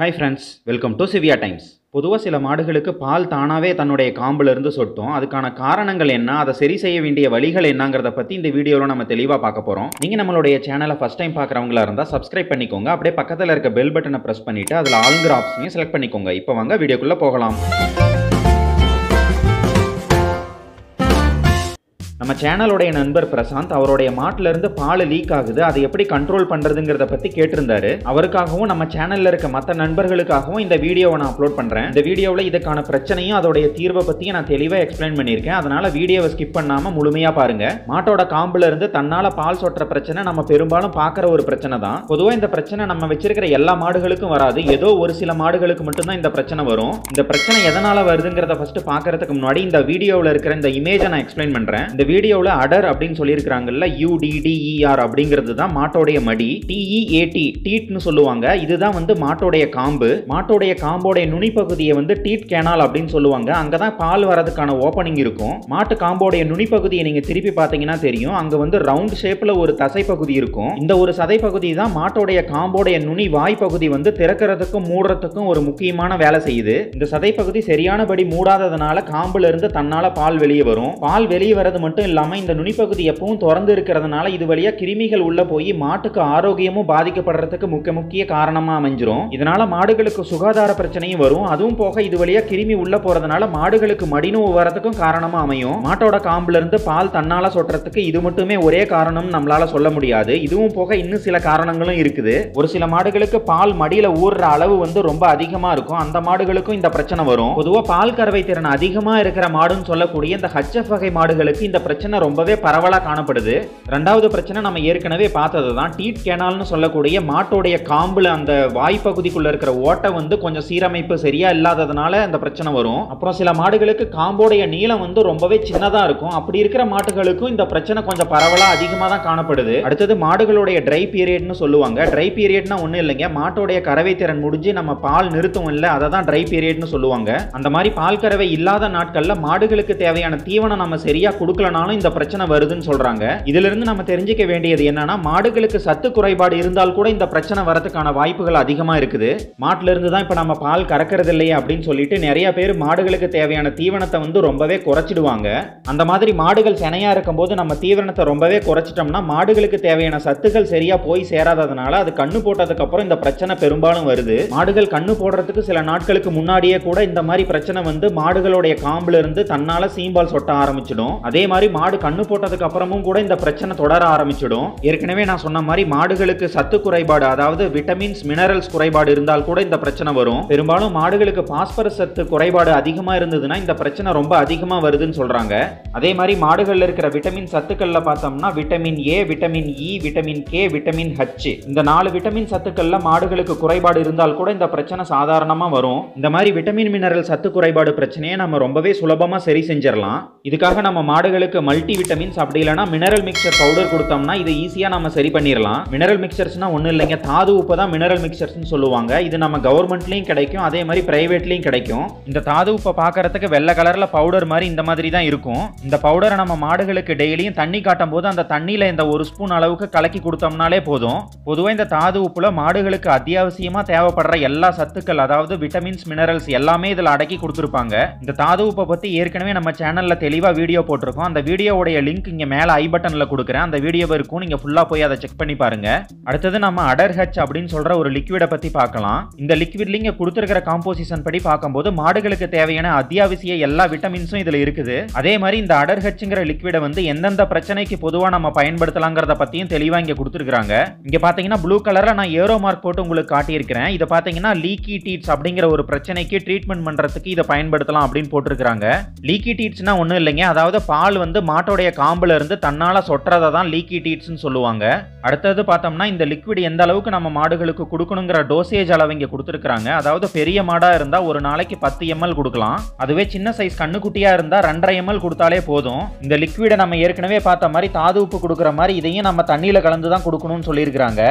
hi friends welcome to சிவியா Times பொதுவாக சில மாடுகளுக்கு பால் தானாகவே தன்னுடைய காம்பிலிருந்து சொட்டும் அதுக்கான காரணங்கள் என்ன அதை சரி செய்ய வேண்டிய வழிகள் என்னங்கிறத பற்றி இந்த வீடியோவில் நம்ம தெளிவாக பார்க்க போகிறோம் நீங்கள் நம்மளுடைய சேனலை ஃபஸ்ட் டைம் பார்க்குறவங்களா இருந்தால் சப்ஸ்கிரைப் பண்ணிக்கோங்க அப்படியே பக்கத்தில் இருக்க பெல் பட்டனை ப்ரெஸ் பண்ணிவிட்டு அதில் ஆளுங்கிற ஆப்ஷனையும் செலக்ட் பண்ணிக்கோங்க இப்போ வாங்க வீடியோக்குள்ளே போகலாம் நம்ம சேனலுடைய நண்பர் பிரசாந்த் அவருடைய மாட்டுல இருந்து பால் லீக் ஆகுது அதை எப்படி கண்ட்ரோல் பண்றதுங்கிறத பத்தி கேட்டிருந்தாரு அவருக்காகவும் நம்ம சேனல்ல இருக்க மற்ற நண்பர்களுக்காகவும் இந்த வீடியோவை நான் அப்லோட் பண்றேன் இந்த வீடியோவில் இதுக்கான பிரச்சனையும் அதோடைய தீர்வை பத்தியும் நான் தெளிவா எக்ஸ்பிளைன் பண்ணியிருக்கேன் அதனால வீடியோவை ஸ்கிப் பண்ணாம முழுமையா பாருங்க மாட்டோட காம்புல இருந்து தன்னால பால் சொட்டுற பிரச்சனை நம்ம பெரும்பாலும் பார்க்குற ஒரு பிரச்சனை தான் பொதுவாக இந்த பிரச்சனை நம்ம வச்சிருக்கிற எல்லா மாடுகளுக்கும் வராது ஏதோ ஒரு சில மாடுகளுக்கு மட்டும்தான் இந்த பிரச்சனை வரும் இந்த பிரச்சனை எதனால வருதுங்கிறத ஃபர்ஸ்ட் பார்க்கறதுக்கு முன்னாடி இந்த வீடியோவில் இருக்கிற இந்த இமேஜை நான் எக்ஸ்பிளைன் பண்றேன் இந்த வீடியோவில் அடர் அப்படின்னு சொல்லியிருக்கிறாங்கல்ல யூடிடிஇஆர் அப்படிங்கிறது தான் மாட்டோடைய மடி டிஇஏடி டீட்னு சொல்லுவாங்க இதுதான் வந்து மாட்டோடைய காம்பு மாட்டோடைய காம்போடைய நுனிப்பகுதியை வந்து டீட் கேனால் அப்படின்னு சொல்லுவாங்க அங்கே தான் பால் வரதுக்கான ஓப்பனிங் இருக்கும் மாட்டு காம்போடைய நுனிப்பகுதியை நீங்கள் திருப்பி பார்த்தீங்கன்னா தெரியும் அங்கே வந்து ரவுண்ட் ஷேப்பில் ஒரு தசை பகுதி இருக்கும் இந்த ஒரு சதை பகுதி தான் மாட்டோடைய காம்போடைய நுனி வாய் பகுதி வந்து திறக்கிறதுக்கும் மூடுறதுக்கும் ஒரு முக்கியமான வேலை செய்யுது இந்த சதை பகுதி சரியானபடி மூடாததுனால காம்புல இருந்து தன்னால பால் வெளியே வரும் பால் வெளியே வர்றது மட்டும் இல்லாம இந்த நுனிப்பகுதி எப்பவும் திறந்து இருக்கிறதுனால இது வழியா கிருமிகள் உள்ள போய் மாட்டுக்கு ஆரோக்கியமும் பாதிக்கப்படுறதுக்கு முக்கிய முக்கிய காரணமா அமைஞ்சிரும் இதனால மாடுகளுக்கு சுகாதார பிரச்சனையும் வரும் அதுவும் போக இது வழியா கிருமி உள்ள போறதுனால மாடுகளுக்கு மடிநோவு வரதுக்கும் காரணமா அமையும் மாட்டோட காம்புல இருந்து பால் தன்னால சொட்டுறதுக்கு இது மட்டுமே ஒரே காரணம் நம்மளால சொல்ல முடியாது இதுவும் போக இன்னும் சில காரணங்களும் இருக்குது ஒரு சில மாடுகளுக்கு பால் மடியில ஊறுற அளவு வந்து ரொம்ப அதிகமா இருக்கும் அந்த மாடுகளுக்கும் இந்த பிரச்சனை வரும் பொதுவா பால் கறவை திறன் அதிகமா இருக்கிற மாடுன்னு சொல்லக்கூடிய இந்த ஹச்எஃப் வகை மாடுகளுக்கு இந்த பிரச்சனை ரொம்பவே பரவலா காணப்படுது ரெண்டாவது பிரச்சனை நம்ம ஏற்கனவே பார்த்தது தான் டீட் கேனால்னு சொல்லக்கூடிய மாட்டோடைய காம்புல அந்த வாய்ப்பகுதிக்குள்ள இருக்கிற ஓட்டை வந்து கொஞ்சம் சீரமைப்பு சரியா இல்லாததுனால அந்த பிரச்சனை வரும் அப்புறம் சில மாடுகளுக்கு காம்போடைய நீளம் வந்து ரொம்பவே சின்னதா இருக்கும் அப்படி இருக்கிற மாட்டுகளுக்கும் இந்த பிரச்சனை கொஞ்சம் பரவலா அதிகமா தான் காணப்படுது அடுத்தது மாடுகளுடைய ட்ரை பீரியட்னு சொல்லுவாங்க ட்ரை பீரியட்னா ஒன்றும் இல்லைங்க மாட்டோடைய கறவை திறன் முடிஞ்சு நம்ம பால் நிறுத்தம் இல்லை அதை தான் ட்ரை பீரியட்னு சொல்லுவாங்க அந்த மாதிரி பால் கறவை இல்லாத நாட்கள்ல மாடுகளுக்கு தேவையான தீவனம் நம்ம சரியா கொடுக்கலனாலும் இந்த பிரச்சனை வருதுன்னு சொல்றாங்க இதுல இருந்து நம்ம தெரிஞ்சுக்க வேண்டியது என்னன்னா மாடுகளுக்கு சத்து குறைபாடு இருந்தால் கூட இந்த பிரச்சனை வரதுக்கான வாய்ப்புகள் அதிகமா இருக்குது மாட்டுல இருந்து தான் இப்ப நம்ம பால் கறக்கிறது இல்லையே அப்படின்னு சொல்லிட்டு நிறைய பேர் மாடுகளுக்கு தேவையான தீவனத்தை வந்து ரொம்பவே குறைச்சிடுவாங்க அந்த மாதிரி மாடுகள் செனையா இருக்கும்போது நம்ம தீவனத்தை ரொம்பவே குறைச்சிட்டோம்னா மாடுகளுக்கு தேவையான சத்துக்கள் சரியா போய் சேராததுனால அது கண்ணு போட்டதுக்கு அப்புறம் இந்த பிரச்சனை பெரும்பாலும் வருது மாடுகள் கண்ணு போடுறதுக்கு சில நாட்களுக்கு முன்னாடியே கூட இந்த மாதிரி பிரச்சனை வந்து மாடுகளுடைய காம்புல இருந்து தன்னால சீம்பால் சொட்ட ஆரம்பிச்சிடும் அதே மாதிரி மாடு கண்ணு போட்டதுக்கு அப்புறமும் கூட இந்த பிரச்சனை தொடர ஆரம்பிச்சிடும் ஏற்கனவே நான் சொன்ன மாதிரி மாடுகளுக்கு சத்து குறைபாடு அதாவது விட்டமின்ஸ் மினரல்ஸ் குறைபாடு இருந்தால் கூட இந்த பிரச்சனை வரும் பெரும்பாலும் மாடுகளுக்கு பாஸ்பரஸ் சத்து குறைபாடு அதிகமா இருந்ததுன்னா இந்த பிரச்சனை ரொம்ப அதிகமா வருதுன்னு சொல்றாங்க அதே மாதிரி மாடுகள்ல இருக்கிற விட்டமின் சத்துக்கள்ல பார்த்தோம்னா vitamin A vitamin E vitamin K vitamin H இந்த நாலு விட்டமின் சத்துக்கள்ல மாடுகளுக்கு குறைபாடு இருந்தால் கூட இந்த பிரச்சனை சாதாரணமா வரும் இந்த மாதிரி விட்டமின் மினரல் சத்து குறைபாடு பிரச்சனையை நம்ம ரொம்பவே சுலபமா சரி செஞ்சிடலாம் இதுக்காக நம்ம மாடுகளுக்கு மல்டி விட்டமின்ஸ் அப்படி இல்லைன்னா மினரல் மிக்சர் பவுடர் கொடுத்தோம்னா இதை ஈஸியா நம்ம சரி பண்ணிடலாம் மினரல் மிக்சர்ஸ்னா ஒன்றும் இல்லைங்க தாது உப்பு தான் மினரல் மிக்சர்ஸ்னு சொல்லுவாங்க இது நம்ம கவர்மெண்ட்லயும் கிடைக்கும் அதே மாதிரி பிரைவேட்லயும் கிடைக்கும் இந்த தாது உப்பை பார்க்கறதுக்கு வெள்ளை கலர்ல பவுடர் மாதிரி இந்த மாதிரி தான் இருக்கும் இந்த பவுடரை நம்ம மாடுகளுக்கு டெய்லியும் தண்ணி காட்டும் போது அந்த தண்ணியில இந்த ஒரு ஸ்பூன் அளவுக்கு கலக்கி கொடுத்தோம்னாலே போதும் பொதுவாக இந்த தாது உப்புல மாடுகளுக்கு அத்தியாவசியமா தேவைப்படுற எல்லா சத்துக்கள் அதாவது விட்டமின்ஸ் மினரல்ஸ் எல்லாமே இதில் அடக்கி கொடுத்துருப்பாங்க இந்த தாது உப்பை பத்தி ஏற்கனவே நம்ம சேனல்ல தெளிவா வீடியோ போட்டிருக்கோம் அந்த வீடியோவுடைய லிங்க் இங்க மேல ஐ பட்டன்ல கொடுக்குறேன் அந்த வீடியோ இருக்கும் நீங்க ஃபுல்லா போய் அதை செக் பண்ணி பாருங்க அடுத்தது நம்ம அடர் ஹச் அப்படின்னு சொல்ற ஒரு லிக்விடை பத்தி பார்க்கலாம் இந்த லிக்விட்ல இங்க கொடுத்துருக்கிற காம்போசிஷன் படி பார்க்கும்போது மாடுகளுக்கு தேவையான அத்தியாவசிய எல்லா விட்டமின்ஸும் இதுல இருக்குது அதே மாதிரி இந்த அடர் ஹச்ங்கிற லிக்விடை வந்து எந்தெந்த பிரச்சனைக்கு பொதுவா நம்ம பயன்படுத்தலாங்கிறத பத்தியும் தெளிவா இங்க கொடுத்துருக்காங்க இங்க பாத்தீங்கன்னா ப்ளூ கலர்ல நான் ஏரோ மார்க் போட்டு உங்களுக்கு காட்டியிருக்கிறேன் இதை பாத்தீங்கன்னா லீக்கி டீட்ஸ் அப்படிங்கிற ஒரு பிரச்சனைக்கு ட்ரீட்மெண்ட் பண்றதுக்கு இதை பயன்படுத்தலாம் அப்படின்னு போட்டிருக்காங்க லீக்கி டீட்ஸ்னா ஒன்றும் இல்லைங்க அதாவது பால் வந்து மாட்டோடைய காம்புல இருந்து தன்னால சொட்டுறதை தான் லீக்கி டீட்ஸ்னு சொல்லுவாங்க அடுத்தது பார்த்தோம்னா இந்த லிக்விட் எந்த அளவுக்கு நம்ம மாடுகளுக்கு கொடுக்கணுங்கிற டோசேஜ் அளவு இங்க கொடுத்துருக்காங்க அதாவது பெரிய மாடா இருந்தா ஒரு நாளைக்கு பத்து எம்எல் கொடுக்கலாம் அதுவே சின்ன சைஸ் கண்ணுக்குட்டியா இருந்தா ரெண்டரை எம்எல் கொடுத்தாலே போதும் இந்த லிக்விடை நம்ம ஏற்கனவே பார்த்த மாதிரி தாது உப்பு கொடுக்குற மாதிரி இதையும் நம்ம தண்ணியில கலந்து தான் கொடுக்கணும்னு சொல்லியிருக்கிறாங்க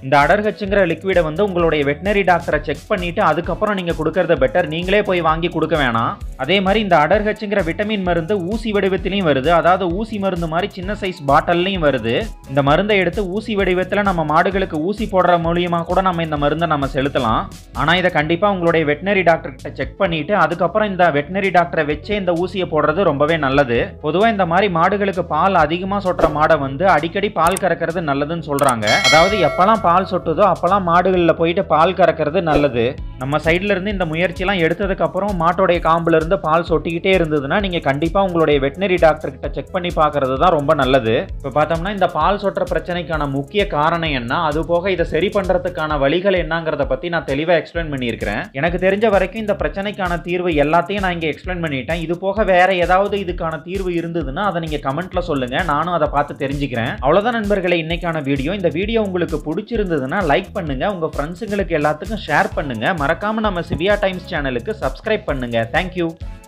இந்த அடர்ஹச்சுங்கிற லிக்விடை வந்து உங்களுடைய வெட்டினரி டாக்டரை செக் பண்ணிட்டு அதுக்கப்புறம் நீங்க கொடுக்கறது பெட்டர் நீங்களே போய் வாங்கி கொடுக்க வேணாம் அதே மாதிரி இந்த அடர்ஹச்சுங்கிற விட்டமின் மருந்து ஊசி வடிவத்திலையும் வருது அதாவது ஊசி மருந்து மாதிரி சின்ன சைஸ் பாட்டில்லையும் வருது இந்த மருந்தை எடுத்து ஊசி வடிவத்தில் நம்ம மாடுகளுக்கு ஊசி போடுற மூலியமா கூட நம்ம இந்த மருந்தை நம்ம செலுத்தலாம் ஆனா இதை கண்டிப்பா உங்களுடைய வெட்டினரி டாக்டர் கிட்ட செக் பண்ணிட்டு அதுக்கப்புறம் இந்த வெட்டினரி டாக்டரை வச்சே இந்த ஊசியை போடுறது ரொம்பவே நல்லது பொதுவா இந்த மாதிரி மாடுகளுக்கு பால் அதிகமா சொட்டுற மாடை வந்து அடிக்கடி பால் கறக்கிறது நல்லதுன்னு சொல்றாங்க அதாவது எப்பெல்லாம் பால் சொட்டுதோ அப்பெல்லாம் மாடுகளில் போயிட்டு பால் கறக்கிறது நல்லது நம்ம சைடுல இருந்து இந்த முயற்சியெல்லாம் எடுத்ததுக்கு அப்புறம் மாட்டோடைய காம்புல இருந்து பால் சொட்டிக்கிட்டே இருந்ததுன்னா நீங்க கண்டிப்பா உங்களுடைய வெட்டினரி டாக்டர் கிட்ட செக் பண்ணி பார்க்கறது தான் ரொம்ப நல்லது இப்போ பார்த்தோம்னா இந்த பால் சொட்டுற பிரச்சனைக்கான முக்கிய காரணம் என்ன அது போக இதை சரி பண்றதுக்கான வழிகள் என்னங்கிறத பத்தி நான் தெளிவா எக்ஸ்பிளைன் பண்ணியிருக்கிறேன் எனக்கு தெரிஞ்ச வரைக்கும் இந்த பிரச்சனைக்கான தீர்வு எல்லாத்தையும் நான் இங்க எக்ஸ்பிளைன் பண்ணிட்டேன் இது போக வேற ஏதாவது இதுக்கான தீர்வு இருந்ததுன்னா அதை நீங்க கமெண்ட்ல சொல்லுங்க நானும் அதை பார்த்து தெரிஞ்சுக்கிறேன் அவ்வளவுதான் நண்பர்களே இன்னைக்கான வீடியோ இந்த வீடியோ உங்களுக்கு பிடிச்சிருந்ததுன்னா லைக் பண்ணுங்க உங்க ஃப்ரெண்ட்ஸுங்களுக்கு எல்லாத்துக்கும் ஷேர் பண்ணுங்க மறக்காம நம்ம சிவியா டைம்ஸ் சேனலுக்கு சப்ஸ்கிரைப் பண்ணுங்க தேங்க்யூ